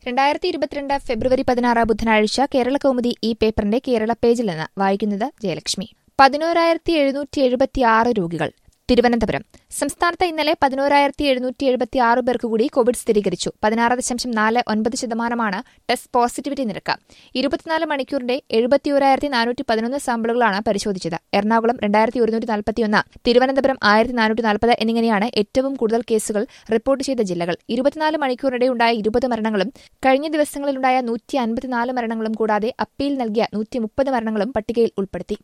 രണ്ടായിരത്തി ഇരുപത്തിരണ്ട് ഫെബ്രുവരി പതിനാറ് ബുധനാഴ്ച കേരള കൗമുദി ഈ പേപ്പറിന്റെ കേരള പേജിൽ നിന്ന് വായിക്കുന്നത് ജയലക്ഷ്മി പതിനോരായിരത്തി എഴുന്നൂറ്റി എഴുപത്തിയാറ് രോഗികൾ തിരുവനന്തപുരം സംസ്ഥാനത്ത് ഇന്നലെ പതിനോരായിരത്തി എഴുന്നൂറ്റി എഴുപത്തി ആറ് പേർക്ക് കൂടി കോവിഡ് സ്ഥിരീകരിച്ചു പതിനാറ് ദശാംശം നാല് ഒൻപത് ശതമാനമാണ് ടെസ്റ്റ് പോസിറ്റിവിറ്റി നിരക്ക് ഇരുപത്തിനാല് മണിക്കൂറിന്റെ എഴുപത്തിയോരായിരത്തി നാനൂറ്റി പതിനൊന്ന് സാമ്പിളുകളാണ് പരിശോധിച്ചത് എറണാകുളം രണ്ടായിരത്തി ഒരുന്നൂറ്റി നാൽപ്പത്തിയൊന്ന് തിരുവനന്തപുരം ആയിരത്തി നാനൂറ്റി നാൽപ്പത് എന്നിങ്ങനെയാണ് ഏറ്റവും കൂടുതൽ കേസുകൾ റിപ്പോർട്ട് ചെയ്ത ജില്ലകൾ ഇരുപത്തിനാല് മണിക്കൂറിനിടെ ഉണ്ടായ ഇരുപത് മരണങ്ങളും കഴിഞ്ഞ ദിവസങ്ങളിലുണ്ടായ നൂറ്റി അൻപത്തിനാല് മരണങ്ങളും കൂടാതെ അപ്പീൽ നൽകിയ നൂറ്റി മുപ്പത് മരണങ്ങളും പട്ടികയിൽ ഉൾപ്പെടുത്തി